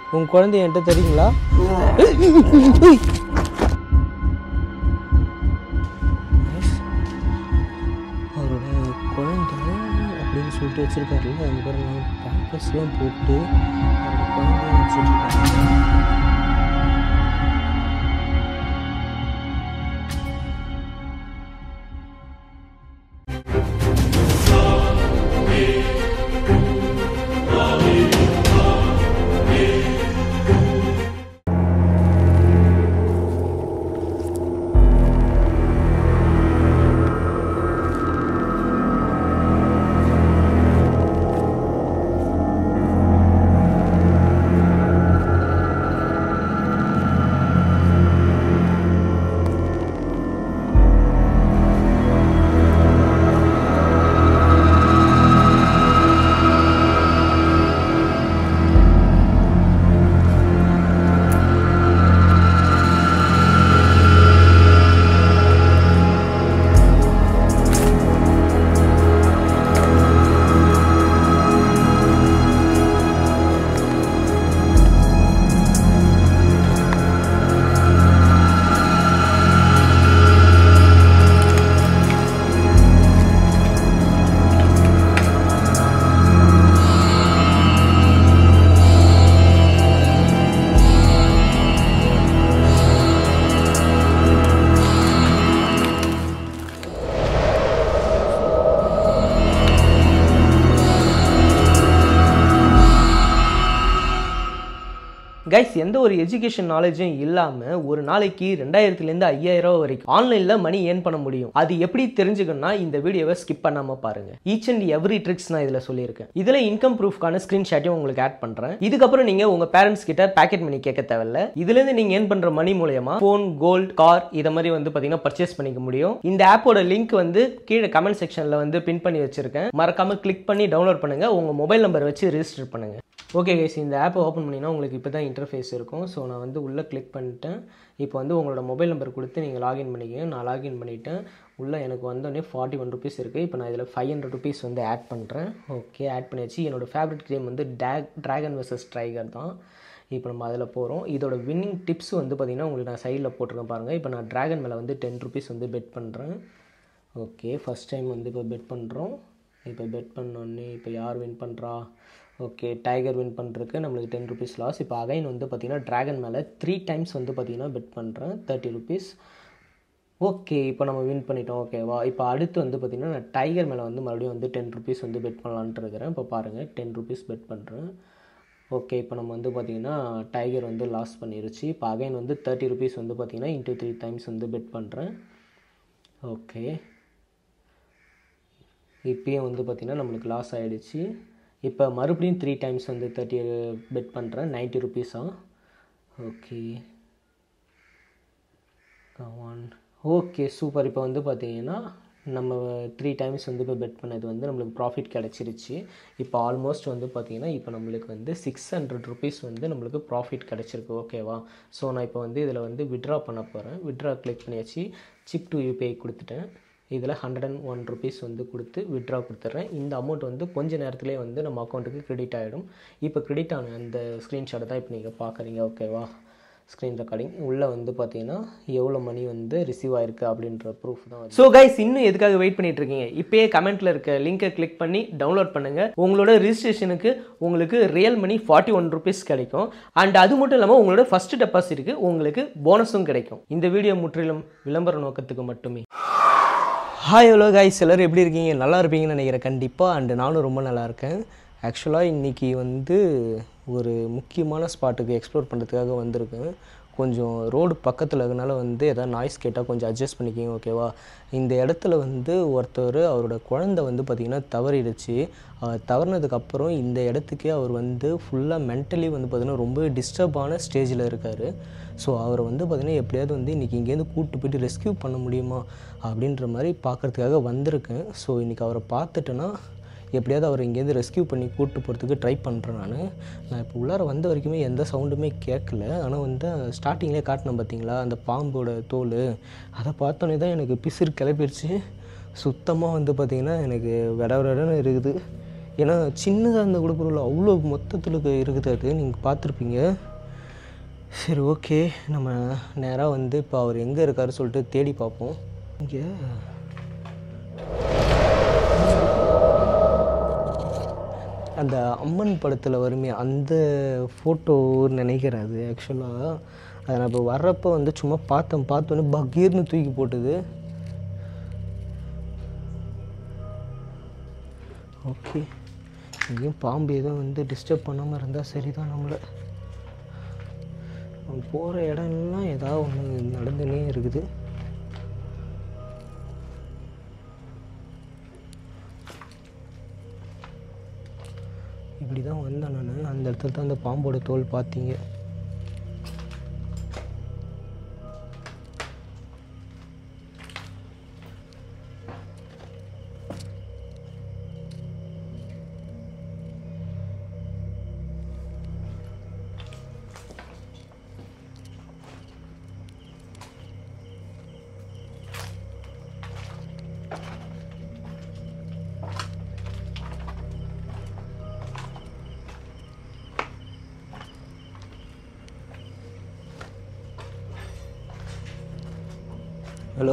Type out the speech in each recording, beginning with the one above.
உங்கள் குழந்தைய என்கிட்ட தெரியுங்களா அவரோட குழந்தை அப்படின்னு சொல்லிட்டு வச்சுருக்காருல்ல அங்கே பாருங்க பேம்பர்ஸ்லாம் போட்டு அவரோட குழந்தைய வச்சுருக்காங்க கைஸ் எந்த ஒரு எஜுகேஷன் நாலேஜும் இல்லாமல் ஒரு நாளைக்கு ரெண்டாயிரத்துலேருந்து ஐயாயிரம் ரூபா வரைக்கும் ஆன்லைனில் மணி ஏர்ன் பண்ண முடியும் அது எப்படி தெரிஞ்சுக்கணும்னா இந்த வீடியோவை ஸ்கிப் பண்ணாமல் பாருங்க ஈச் அண்ட் எவ்ரி ட்ரிக்ஸ் நான் இதில் சொல்லியிருக்கேன் இதில் இன்கம் ப்ரூஃப்கான ஸ்க்ரீன்ஷாட்டையும் உங்களுக்கு ஆட் பண்ணுறேன் இதுக்கப்புறம் நீங்கள் உங்கள் பேரண்ட்ஸ் கிட்ட பேக்கெட் மணி கேட்க தேவையில்ல இதுலேருந்து நீங்கள் ஏர்ன் பண்ணுற மணி மூலயமா ஃபோன் கோல்ட் கார் இதை மாதிரி வந்து பார்த்தீங்கன்னா பர்ச்சேஸ் பண்ணிக்க முடியும் இந்த ஆப்போட லிங்க் வந்து கீழே கமெண்ட் செக்ஷனில் வந்து பின் பண்ணி வச்சிருக்கேன் மறக்காம கிளிக் பண்ணி டவுன்லோட் பண்ணுங்க உங்கள் மொபைல் நம்பர் வச்சு ரெஜிஸ்டர் பண்ணுங்க ஓகே கைஸ் இந்த ஆப்பை ஓப்பன் பண்ணிங்கன்னா உங்களுக்கு இப்போ தான் இன்டர்ஃபேஸ் இருக்கும் ஸோ நான் வந்து உள்ளே கிளிக் பண்ணிட்டேன் இப்போ வந்து உங்களோட மொபைல் நம்பர் கொடுத்து நீங்கள் லாகின் பண்ணிக்கங்க நான் லாகின் பண்ணிட்டேன் உள்ளே எனக்கு வந்தோடனே ஃபார்ட்டி ஒன் ருபீஸ் இருக்குது இப்போ நான் இதில் ஃபைவ் ஹண்ட்ரட் ருபீஸ் வந்து ஆட் பண்ணுறேன் ஓகே ஆட் பண்ணியாச்சு என்னோட ஃபேவரட் கேம் வந்து டேக் ட்ராகன் vs ட்ரைகர் தான் இப்போ நம்ம அதில் போகிறோம் இதோட வின்னிங் டிப்ஸ் வந்து பார்த்திங்கன்னா உங்களுக்கு நான் சைடில் போட்டிருக்கேன் பாருங்கள் இப்போ நான் ட்ராகன் மேலே வந்து டென் ருபீஸ் வந்து பெட் பண்ணுறேன் ஓகே ஃபஸ்ட் டைம் வந்து இப்போ பெட் பண்ணுறோம் இப்போ பெட் பண்ணோடனே இப்போ யார் வின் பண்ணுறா ஓகே டைகர் வின் பண்ணுறதுக்கு நம்மளுக்கு டென் ருபீஸ் லாஸ் இப்போ அகைன் வந்து பார்த்திங்கன்னா ட்ராகன் மேலே த்ரீ டைம்ஸ் வந்து பார்த்திங்கன்னா பெட் பண்ணுறேன் தேர்ட்டி ருபீஸ் ஓகே இப்போ நம்ம வின் பண்ணிட்டோம் ஓகேவா இப்போ அடுத்து வந்து பார்த்திங்கன்னா நான் டைகர் மேலே வந்து மறுபடியும் வந்து டென் ருபீஸ் வந்து பெட் பண்ணலான்ட்டு இருக்கிறேன் இப்போ பாருங்கள் டென் ருபீஸ் பெட் பண்ணுறேன் ஓகே இப்போ நம்ம வந்து பார்த்திங்கன்னா டைகர் வந்து லாஸ் பண்ணிருச்சு இப்போ அகைன் வந்து தேர்ட்டி ருபீஸ் வந்து பார்த்திங்கன்னா இன்ட்டு த்ரீ டைம்ஸ் வந்து பெட் பண்ணுறேன் ஓகே இப்பயும் வந்து பார்த்திங்கன்னா நம்மளுக்கு லாஸ் ஆகிடுச்சு இப்போ மறுபடியும் த்ரீ டைம்ஸ் வந்து தேர்ட்டி பெட் பண்ணுறேன் நைன்ட்டி ருபீஸா ஓகே ஒன் ஓகே சூப்பர் இப்போ வந்து பார்த்தீங்கன்னா நம்ம த்ரீ டைம்ஸ் வந்து இப்போ பெட் பண்ணது வந்து நம்மளுக்கு ப்ராஃபிட் கிடச்சிருச்சு இப்போ ஆல்மோஸ்ட் வந்து பார்த்தீங்கன்னா இப்போ நம்மளுக்கு வந்து சிக்ஸ் ஹண்ட்ரட் ருபீஸ் வந்து நம்மளுக்கு ப்ராஃபிட் கிடச்சிருக்கு ஓகேவா ஸோ நான் இப்போ வந்து இதில் வந்து விட்ரா பண்ண போகிறேன் விட்ரா கிளிக் பண்ணியாச்சு சிப் டு யூபிஐ கொடுத்துட்டேன் இதில் ஹண்ட்ரட் அண்ட் ஒன் ருபீஸ் வந்து கொடுத்து விட்ரா கொடுத்துட்றேன் இந்த அமௌண்ட் வந்து கொஞ்ச நேரத்துலேயே வந்து நம்ம அக்கௌண்ட்டுக்கு கிரெடிட் ஆகிடும் இப்போ கிரெடிட் ஆன அந்த ஸ்க்ரீன்ஷாட்டை தான் இப்போ நீங்கள் பார்க்குறீங்க ஓகேவா ஸ்க்ரீன் ரெக்கார்டிங் உள்ளே வந்து பார்த்தீங்கன்னா எவ்வளோ மணி வந்து ரிசீவ் ஆயிருக்கு அப்படின்ற ப்ரூஃப் தான் ஸோ கைஸ் இன்னும் எதுக்காக வெயிட் பண்ணிட்டு இருக்கீங்க இப்போயே கமெண்ட்டில் இருக்க லிங்கை கிளிக் பண்ணி டவுன்லோட் பண்ணுங்க உங்களோட ரிஜிஸ்ட்ரேஷனுக்கு உங்களுக்கு real money forty one rupees கிடைக்கும் அண்ட் அது மட்டும் இல்லாமல் உங்களோட ஃபர்ஸ்ட் டெபாசிட்டுக்கு உங்களுக்கு போனஸும் கிடைக்கும் இந்த வீடியோ முற்றிலும் விளம்பர நோக்கத்துக்கு மட்டுமே ஹாய் ஹலோ காய்ஸ் எல்லோரும் எப்படி இருக்கீங்க நல்லா இருப்பீங்கன்னு நினைக்கிறேன் கண்டிப்பாக அண்டு நானும் ரொம்ப நல்லா இருக்கேன் ஆக்சுவலாக இன்றைக்கி வந்து ஒரு முக்கியமான ஸ்பாட்டுக்கு எக்ஸ்ப்ளோர் பண்ணுறதுக்காக வந்திருக்கேன் கொஞ்சம் ரோடு பக்கத்தில் இருக்கனால வந்து எதாவது நாய்ஸ் கேட்டால் கொஞ்சம் அட்ஜஸ்ட் பண்ணிக்கிங்க ஓகேவா இந்த இடத்துல வந்து ஒருத்தர் அவரோட குழந்தை வந்து பார்த்திங்கன்னா தவறிடுச்சு அவர் தவறினதுக்கப்புறம் இந்த இடத்துக்கே அவர் வந்து ஃபுல்லாக மென்டலி வந்து பார்த்திங்கன்னா ரொம்ப டிஸ்டர்பான ஸ்டேஜில் இருக்கார் ஸோ அவரை வந்து பார்த்திங்கன்னா எப்படியாவது வந்து இன்றைக்கி இங்கேருந்து கூப்பிட்டு போயிட்டு ரெஸ்க்யூ பண்ண முடியுமா அப்படின்ற மாதிரி பார்க்குறதுக்காக வந்திருக்கேன் ஸோ இன்றைக்கி அவரை பார்த்துட்டேன்னா எப்படியாவது அவர் இங்கேருந்து ரெஸ்க்யூ பண்ணி கூப்பிட்டு போகிறதுக்கு ட்ரை பண்ணுறேன் நான் நான் இப்போ உள்ளார வந்த வரைக்குமே எந்த சவுண்டுமே கேட்கல ஆனால் வந்து ஸ்டார்டிங்லேயே காட்டினேன் பார்த்தீங்களா அந்த பாம்போட தோல் அதை பார்த்தோன்னே தான் எனக்கு பிசிறு கிளப்பிடுச்சு சுத்தமாக வந்து பார்த்திங்கன்னா எனக்கு விட விடன்னு இருக்குது ஏன்னா சின்னதாக இருந்தால் கூட பரவாயில்ல அவ்வளோ மொத்தத்தில் இருக்குது அது நீங்கள் பார்த்துருப்பீங்க சரி ஓகே நம்ம நேராக வந்து இப்போ அவர் எங்கே இருக்காரு சொல்லிட்டு தேடி பார்ப்போம் இங்கே அந்த அம்மன் படத்தில் வருமே அந்த ஃபோட்டோ நினைக்கிறேன் அது ஆக்சுவலாக அதை நான் இப்போ வர்றப்போ வந்து சும்மா பார்த்தேன் பார்த்தோன்னே பகீர்னு தூக்கி போட்டுது ஓகே இங்கேயும் பாம்பு எதுவும் வந்து டிஸ்டர்ப் பண்ணாமல் இருந்தால் சரிதான் நம்மளை போகிற இடம்லாம் ஏதாவது ஒன்று நடந்துனே இருக்குது இப்படி தான் வந்தேன் நான் அந்த இடத்துல தான் அந்த பாம்போட தோல் பார்த்தீங்க ஹலோ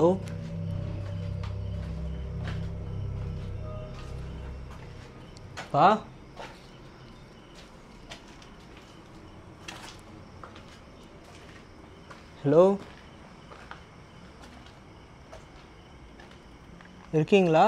பா ஹலோ இருக்கீங்களா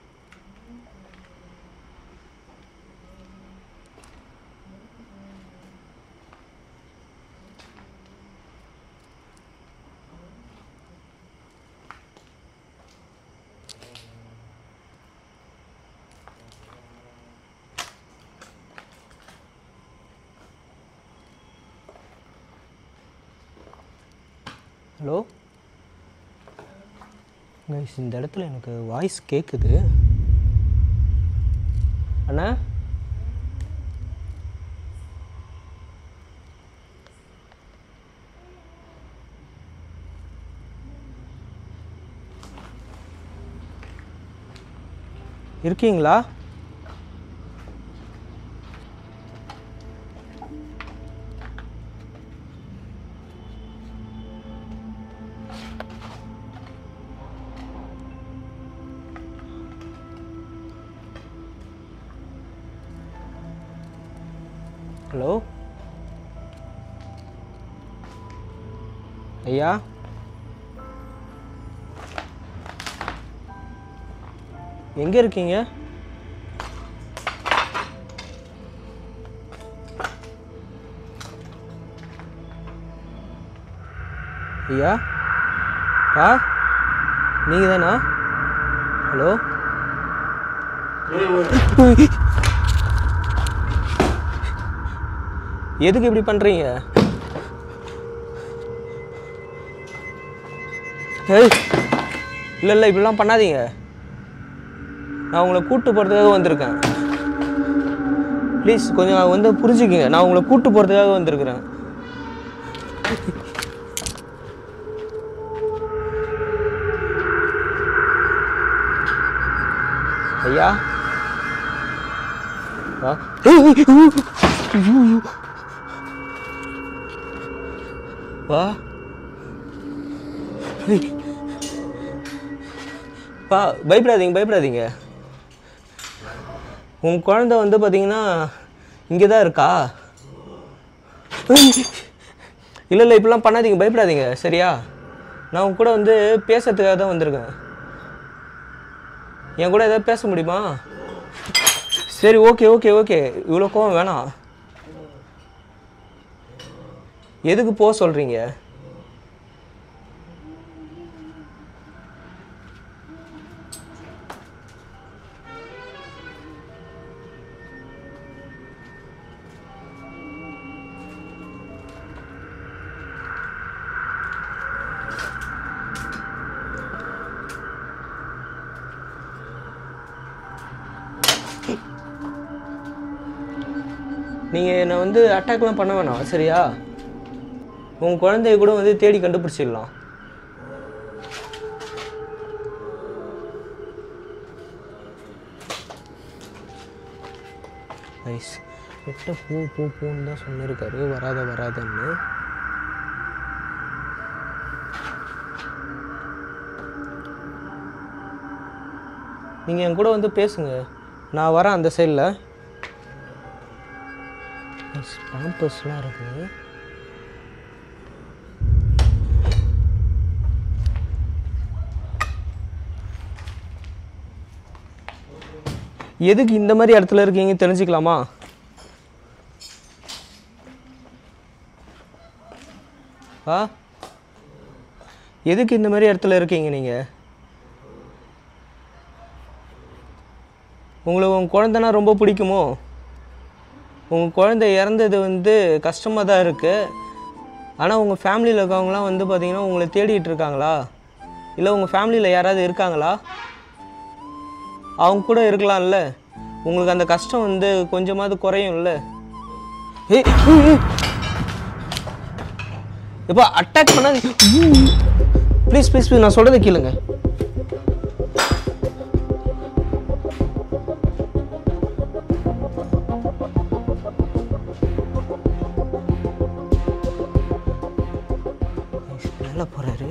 ஹலோ கைஸ் இந்த இடத்துல எனக்கு வாய்ஸ் கேட்குது அண்ணா இருக்கீங்களா ஹலோ ஐயா எங்கே இருக்கீங்க ஐயா பா நீங்கள் தானா ஹலோ எதுக்கு இப்படி பண்ணுறீங்க ஏய் இல்லை இல்லை இப்படிலாம் பண்ணாதீங்க நான் உங்களை கூட்டு போகிறதுக்காக வந்திருக்கேன் ப்ளீஸ் கொஞ்சம் வந்து புரிஞ்சுக்கிங்க நான் உங்களை கூட்டு போகிறதுக்காக வந்திருக்கிறேன் ஐயா ஆ வா ஏய். பா பயப்படாதீங்க பயப்படாதீங்க உன் குழந்தை வந்து பார்த்தீங்கன்னா இங்கே தான் இருக்கா இல்லை இல்லை இப்படிலாம் பண்ணாதீங்க பயப்படாதீங்க சரியா நான் உன் கூட வந்து பேசுறதுக்காக தான் வந்திருக்கேன் என் கூட ஏதாவது பேச முடியுமா சரி ஓகே ஓகே ஓகே இவ்வளோ கோவம் வேணாம் எதுக்கு போக சொல்கிறீங்க நீங்கள் என்னை வந்து அட்டாக்லாம் பண்ண வேணாம் சரியா உங்கள் குழந்தைய கூட வந்து தேடி கண்டுபிடிச்சிடலாம் ஐஸ் கிட்ட போ போ போன்னு தான் சொன்னிருக்காரு வராத வராதன்னு நீங்கள் என் கூட வந்து பேசுங்க நான் வரேன் அந்த சைடில் பேம்பர்ஸ்லாம் இருக்குது எதுக்கு இந்த மாதிரி இடத்துல இருக்கீங்க தெரிஞ்சுக்கலாமா ஆ எதுக்கு இந்த மாதிரி இடத்துல இருக்கீங்க நீங்கள் உங்களுக்கு உங்கள் குழந்தைனா ரொம்ப பிடிக்குமோ உங்கள் குழந்தை இறந்தது வந்து கஷ்டமாக தான் இருக்குது ஆனால் உங்கள் ஃபேமிலியில் இருக்கவங்களாம் வந்து பார்த்தீங்கன்னா உங்களை தேடிட்டு இருக்காங்களா இல்லை உங்கள் ஃபேமிலியில் யாராவது இருக்காங்களா அவங்க கூட இருக்கலாம்ல உங்களுக்கு அந்த கஷ்டம் வந்து கொஞ்சமாவது குறையும்ல ஏய் இப்போ அட்டாக் பண்ண ப்ளீஸ் ப்ளீஸ் ப்ளீஸ் நான் சொல்கிறத கேளுங்க மேலே போகிறாரு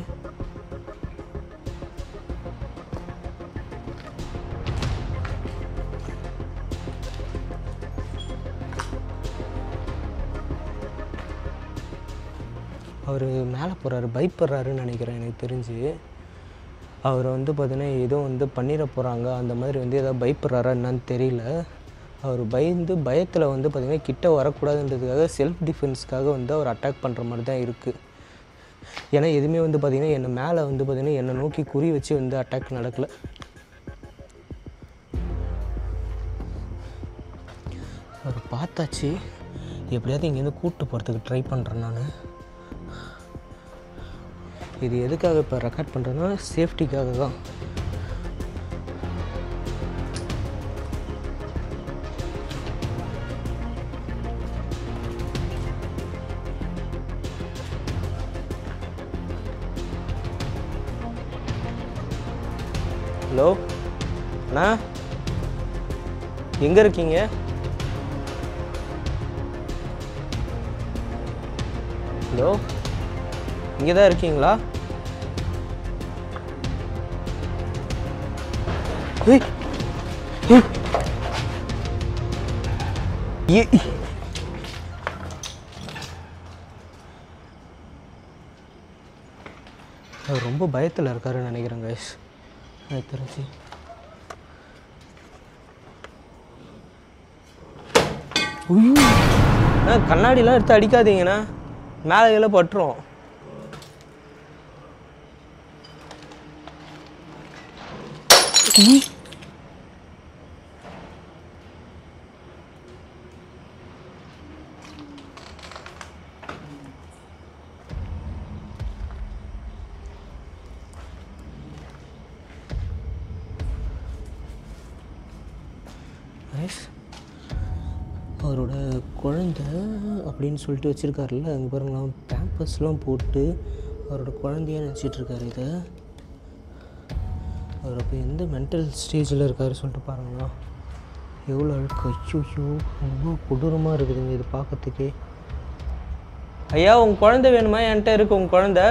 அவர் மேலே போகிறாரு பயப்படுறாருன்னு நினைக்கிறேன் எனக்கு தெரிஞ்சு அவர் வந்து பார்த்தீங்கன்னா ஏதோ வந்து பண்ணிட போகிறாங்க அந்த மாதிரி வந்து ஏதோ பயப்படுறாரா என்னன்னு தெரியல அவர் பயந்து பயத்தில் வந்து பார்த்திங்கன்னா கிட்ட வரக்கூடாதுன்றதுக்காக செல்ஃப் டிஃபென்ஸ்க்காக வந்து அவர் அட்டாக் பண்ணுற மாதிரி தான் இருக்குது ஏன்னா எதுவுமே வந்து பார்த்திங்கன்னா என்னை மேலே வந்து பார்த்திங்கன்னா என்னை நோக்கி குறி வச்சு வந்து அட்டாக் நடக்கலை அவர் பார்த்தாச்சு எப்படியாவது இங்கேருந்து கூப்பிட்டு போகிறதுக்கு ட்ரை பண்ணுறேன் நான் இது எதுக்காக இப்போ ரெக்கார்ட் பண்ணுறேன்னா சேஃப்டிக்காக தான் ஹலோ அண்ணா எங்கே இருக்கீங்க ஹலோ இங்கே தான் இருக்கீங்களா ஏய் ஏய் ஏய் அவர் ரொம்ப பயத்தில் இருக்காருன்னு நினைக்கிறேன் கைஸ் எனக்கு தெரிஞ்சு ஐயோ அண்ணா, கண்ணாடிலாம் எடுத்து அடிக்காதீங்கண்ணா மேலே கீழே பட்டுரும் ஈ. Nice. அவரோட குழந்தை அப்படின்னு சொல்லிட்டு வச்சுருக்காருல்ல அங்கே பாருங்களேன் பேம்பர்ஸ்லாம் போட்டு அவரோட குழந்தையா நினச்சிட்டு இருக்காரு இதை அவர் அப்போ எந்த மென்டல் ஸ்டேஜில் இருக்காரு சொல்லிட்டு பாருங்களா எவ்வளோ அழுக்கு ஐயோ ரொம்ப கொடூரமாக இருக்குதுங்க இது பார்க்கறதுக்கே ஐயா உங்கள் குழந்தை வேணுமா என்கிட்ட இருக்கு உங்கள் குழந்தை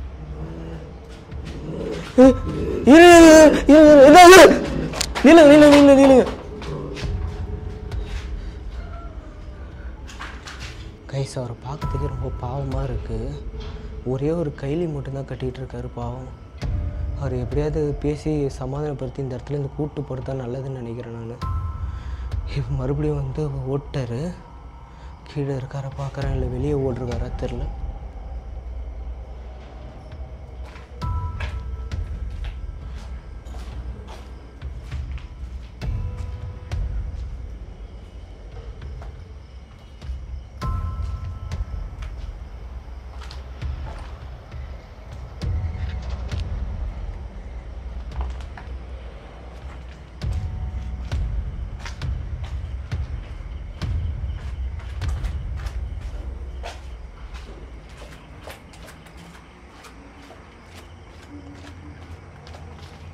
ஏய், இரு, இரு, இரு, இரு, இதோ இரு. நில்லுங்க நில்லுங்க நில்லுங்க நில்லுங்க கைஸ் அவரை பார்க்கறதுக்கே ரொம்ப பாவமாக இருக்குது ஒரே ஒரு கைலி மட்டும்தான் கட்டிகிட்டு இருக்காரு பாவம் அவர் எப்படியாவது பேசி சமாதானப்படுத்தி இந்த இடத்துல இருந்து கூட்டு போகிறது தான் நல்லதுன்னு நினைக்கிறேன் நான் இப்போ மறுபடியும் வந்து ஓட்டார் கீழே இருக்கார பார்க்குறேன் இல்லை வெளியே ஓடுறாரா தெரில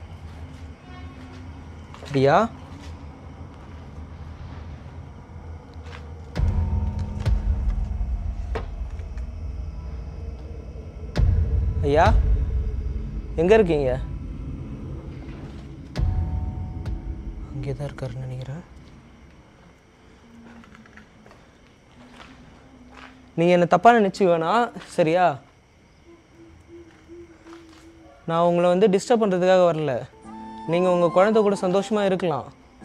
பிரியா ஐயா எங்கே இருக்கீங்க அங்கே தான் இருக்காருன்னு நினைக்கிறேன் நீங்கள் என்னை தப்பாக நினச்சி வேணாம் சரியா நான் உங்களை வந்து டிஸ்டர்ப் பண்ணுறதுக்காக வரல நீங்கள் உங்கள் குழந்தை கூட சந்தோஷமாக இருக்கலாம்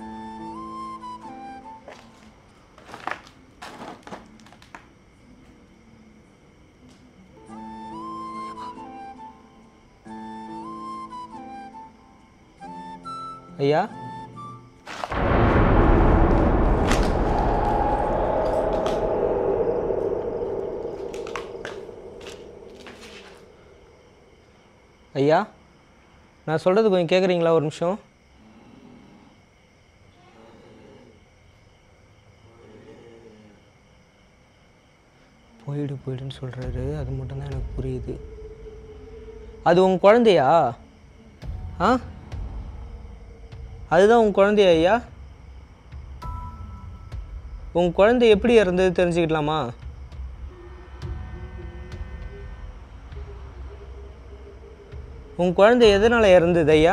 ஐயா ஐயா நான் சொல்கிறது கொஞ்சம் கேட்குறீங்களா ஒரு நிமிஷம் போயிடு போயிடுன்னு சொல்கிறாரு அது மட்டும்தான் எனக்கு புரியுது அது உங்கள் குழந்தையா ஆ அதுதான் உங்கள் குழந்தையா ஐயா உங்கள் குழந்தை எப்படி இறந்தது தெரிஞ்சுக்கிடலாமா உங்கள் குழந்தை எதனால் இறந்தது ஐயா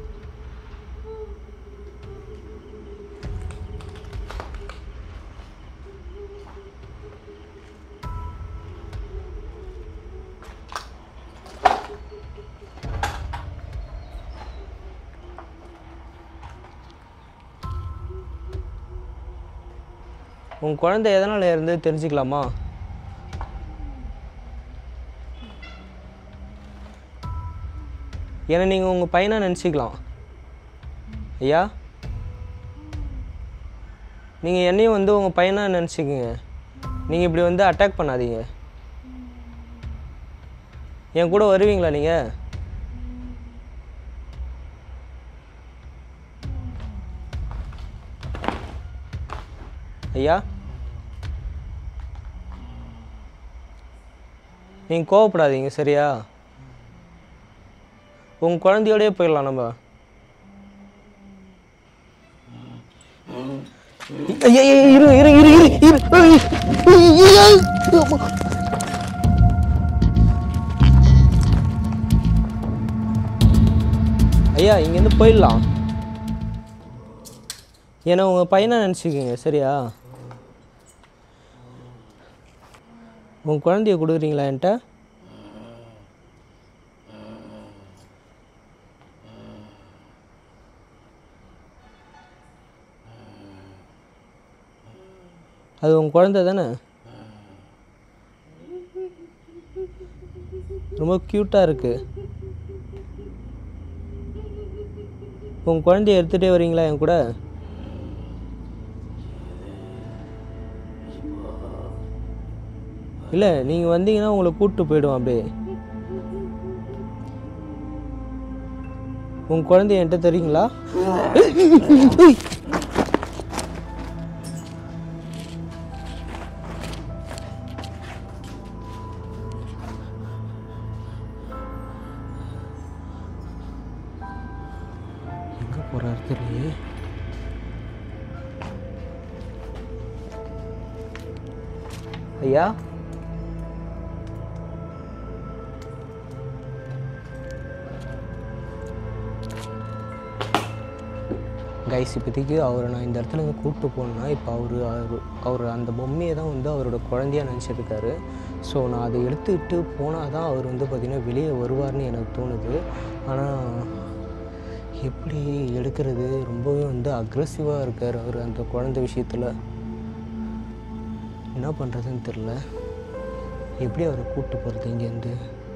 உங்கள் குழந்தை எதனால் இறந்தது தெரிஞ்சுக்கலாமா ஏன்னா நீங்கள் உங்கள் பையனாக நினச்சிக்கலாம் ஐயா நீங்கள் என்னையும் வந்து உங்கள் பையனாக நினச்சிக்கோங்க நீங்கள் இப்படி வந்து அட்டாக் பண்ணாதீங்க என் கூட வருவீங்களா நீங்கள் ஐயா நீங்கள் கோவப்படாதீங்க சரியா உங்கள் குழந்தையோடயே போயிடலாம் நம்ம ஐயா, ஐயா, இரு இரு இரு இரு இரு ஐய், ஐயா, அம்மா. ஐயா இங்கேருந்து போயிடலாம் ஏன்னா உங்கள் பையனை நினச்சிக்கோங்க சரியா உங்கள் குழந்தைய கொடுக்குறீங்களா என்கிட்ட அது உங்கள் குழந்தை தானே ரொம்ப க்யூட்டாக இருக்கு உங்கள் குழந்தைய எடுத்துகிட்டே வரீங்களா என் கூட இல்லை நீங்கள் வந்தீங்கன்னா உங்களை கூப்பிட்டு போயிடுவோம் அப்படியே உங்கள் குழந்தைய என்கிட்ட தரீங்களா எங்கே போகிறாரு தெரியலையே ஐயா கைஸ் இப்போதைக்கு அவரை நான் இந்த இடத்துல இருந்து கூப்பிட்டு போனேன்னா இப்போ அவர் அவர் அவர் அந்த பொம்மையை தான் வந்து அவரோட குழந்தையா நினச்சிருக்காரு ஸோ நான் அதை எடுத்துக்கிட்டு போனால் தான் அவர் வந்து பார்த்திங்கன்னா வெளியே வருவார்னு எனக்கு தோணுது ஆனால் எப்படி எடுக்கிறது ரொம்பவே வந்து அக்ரெசிவாக இருக்கார் அவர் அந்த குழந்தை விஷயத்தில் என்ன பண்ணுறதுன்னு தெரில எப்படி அவரை கூப்பிட்டு போகிறது இங்கேருந்து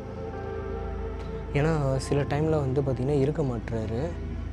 ஏன்னா சில டைமில் வந்து பார்த்திங்கன்னா இருக்க மாட்டுறாரு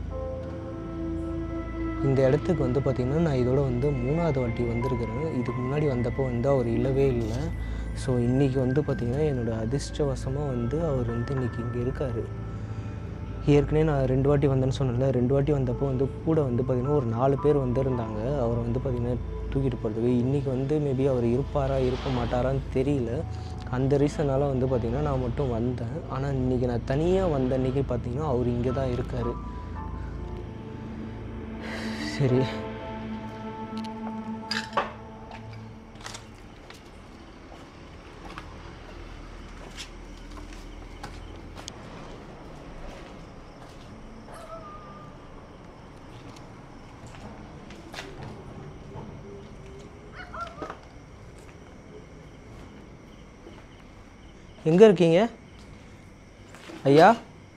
இந்த இடத்துக்கு வந்து பார்த்திங்கன்னா நான் இதோட வந்து மூணாவது வாட்டி வந்திருக்கிறேன் இதுக்கு முன்னாடி வந்தப்போ வந்து அவர் இல்லவே இல்லை ஸோ இன்றைக்கி வந்து பார்த்திங்கன்னா என்னோடய அதிர்ஷ்டவசமாக வந்து அவர் வந்து இன்றைக்கி இங்கே இருக்கார் ஏற்கனவே நான் ரெண்டு வாட்டி வந்தேன்னு சொன்னேன்ல ரெண்டு வாட்டி வந்தப்போ வந்து கூட வந்து பார்த்திங்கன்னா ஒரு நாலு பேர் வந்திருந்தாங்க அவரை வந்து பார்த்திங்கன்னா தூக்கிட்டு போகிறதுக்கு இன்றைக்கி வந்து மேபி அவர் இருப்பாரா இருக்க மாட்டாரான்னு தெரியல அந்த ரீசனால் வந்து பார்த்திங்கன்னா நான் மட்டும் வந்தேன் ஆனால் இன்றைக்கி நான் தனியாக வந்த அன்றைக்கி பார்த்திங்கன்னா அவர் இங்கே தான் இருக்கார் சரி எங்கே இருக்கீங்க ஐயா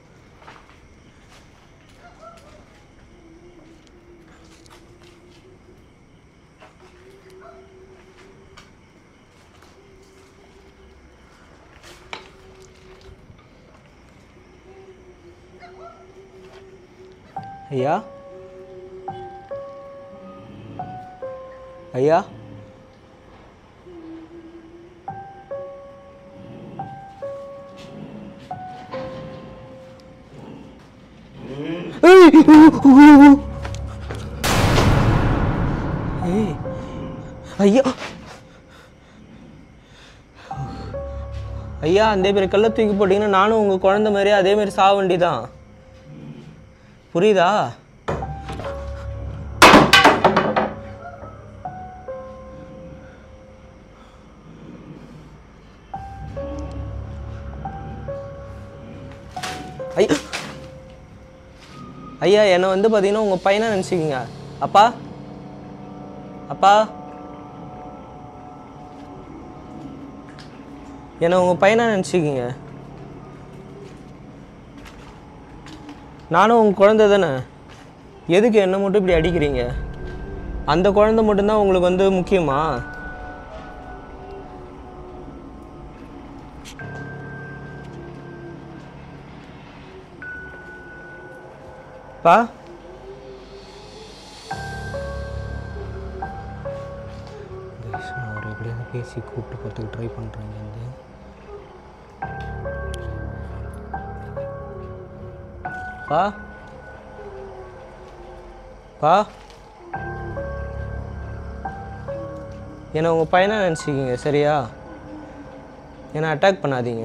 ஐயா ஐயா ஏய், ஐயா ஐயா அந்த பேர் கல்ல தூக்கி போட்டீங்கன்னா நானும் உங்க குழந்தை மாதிரி அதே மாதிரி சாக வேண்டிதான் புரியுதா ஐயா ஐயா என்னை வந்து பார்த்தீங்கன்னா உங்கள் பையனை நினச்சிக்கிங்க அப்பா அப்பா என்னை உங்கள் பையனா நினச்சிக்கிங்க நானும் உங்கள் குழந்தை தானே எதுக்கு என்ன மட்டும் இப்படி அடிக்கிறீங்க அந்த குழந்தை மட்டும்தான் உங்களுக்கு வந்து முக்கியமா பா நான் ஒரு எப்படியாவது பேசி கூப்பிட்டு போகிறதுக்கு ட்ரை பண்ணுறேன் வந்து பா பா என்னை உங்கள் பையனா நினச்சிக்கிங்க சரியா என்னை அட்டாக் பண்ணாதீங்க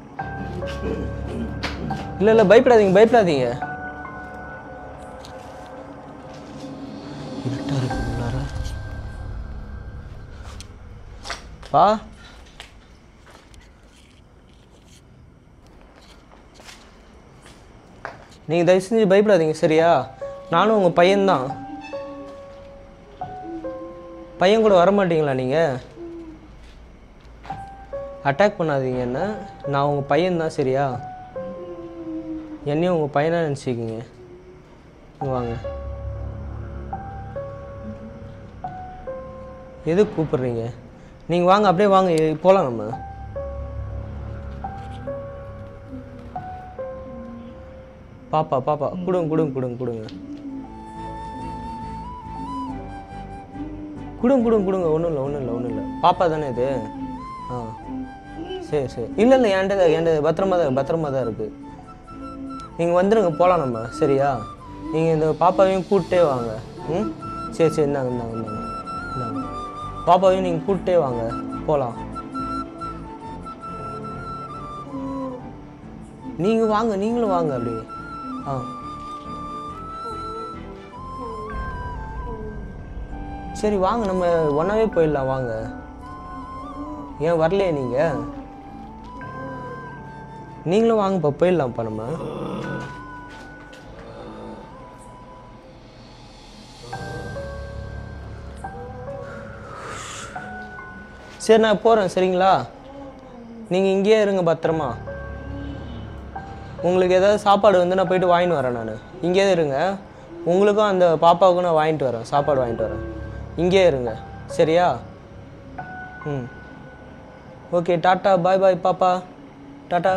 இல்லை இல்லை பயப்படாதீங்க பயப்படாதீங்க இருட்டா இருக்கு உள்ளார பா நீங்கள் தயவு செஞ்சு பயப்படாதீங்க சரியா நானும் உங்கள் பையன்தான் பையன் கூட வர மாட்டீங்களா நீங்கள் அட்டாக் பண்ணாதீங்க என்ன நான் உங்கள் பையன்தான் சரியா என்னையும் உங்கள் பையனாக நினச்சிக்கிங்க இங்க வாங்க எதுக்கு கூப்பிடுறீங்க நீங்கள் வாங்க அப்படியே வாங்க போகலாம் நம்ம பாப்பா பாப்பா கொடுங்க கொடுங்க கொடுங்க கொடுங்க கொடுங்க கொடுங்க கொடுங்க ஒன்றும் இல்லை ஒன்றும் இல்லை ஒன்றும் இல்லை பாப்பா தானே இது ஆ சரி சரி இல்லை இல்லை என்கிட்ட தான் என்கிட்ட பத்திரமா தான் பத்திரமா தான் இருக்குது நீங்கள் வந்துடுங்க போகலாம் நம்ம சரியா நீங்கள் இந்த பாப்பாவையும் கூப்பிட்டே வாங்க ம் சரி சரி இந்தாங்க இந்தாங்க இந்தாங்க இந்தாங்க பாப்பாவையும் நீங்கள் கூப்பிட்டே வாங்க போகலாம் நீங்கள் வாங்க நீங்களும் வாங்க அப்படியே ஆ சரி வாங்க நம்ம ஒன்றாவே போயிடலாம் வாங்க ஏன் வரலையே நீங்கள் நீங்களும் வாங்கப்பா போயிடலாம்ப்பா நம்ம சரி நான் போகிறேன் சரிங்களா நீங்கள் இங்கேயே இருங்க பத்திரமா உங்களுக்கு ஏதாவது சாப்பாடு வந்து நான் போயிட்டு வாங்கிட்டு வரேன் நான் இங்கேயே இருங்க உங்களுக்கும் அந்த பாப்பாவுக்கும் நான் வாங்கிட்டு வரேன் சாப்பாடு வாங்கிட்டு வரேன் இங்கேயே இருங்க சரியா ம் ஓகே டாட்டா பாய் பாய் பாப்பா டாட்டா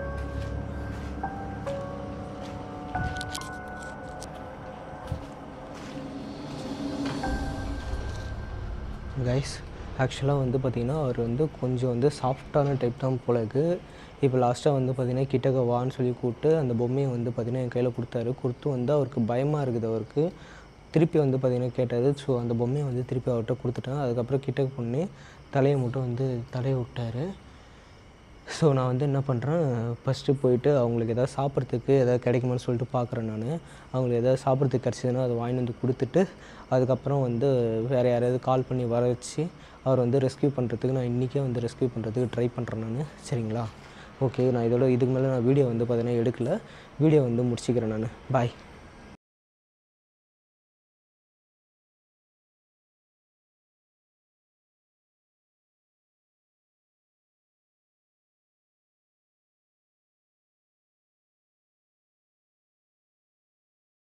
கைஸ் ஆக்சுவலாக வந்து பார்த்திங்கன்னா அவர் வந்து கொஞ்சம் வந்து சாஃப்டான டைப் தான் போல இருக்கு இப்போ லாஸ்ட்டாக வந்து பார்த்திங்கன்னா கிட்டக்க வான்னு சொல்லி கூப்பிட்டு அந்த பொம்மையை வந்து பார்த்திங்கன்னா என் கையில் கொடுத்தாரு கொடுத்து வந்து அவருக்கு பயமாக இருக்குது அவருக்கு திருப்பி வந்து பார்த்திங்கன்னா கேட்டார் ஸோ அந்த பொம்மையை வந்து திருப்பி அவர்கிட்ட கொடுத்துட்டேன் அதுக்கப்புறம் கிட்டக்க பொண்ணு தலையை மட்டும் வந்து தலையை விட்டார் ஸோ நான் வந்து என்ன பண்ணுறேன் ஃபஸ்ட்டு போயிட்டு அவங்களுக்கு எதாவது சாப்பிட்றதுக்கு எதாவது கிடைக்குமான்னு சொல்லிட்டு பார்க்குறேன் நான் அவங்களுக்கு எதாவது சாப்பிட்றதுக்கு கிடச்சிதுன்னா அதை வாங்கிட்டு வந்து கொடுத்துட்டு அதுக்கப்புறம் வந்து வேறு யாரையாவது கால் பண்ணி வர வச்சு அவர் வந்து ரெஸ்க்யூ பண்ணுறதுக்கு நான் இன்றைக்கே வந்து ரெஸ்க்யூ பண்ணுறதுக்கு ட்ரை பண்ணுறேன் நான் சரிங்களா ஓகே நான் இதோட இதுக்கு மேலே நான் வீடியோ வந்து பார்த்தீங்கன்னா எடுக்கல வீடியோ வந்து முடிச்சுக்கிறேன் நான் பாய்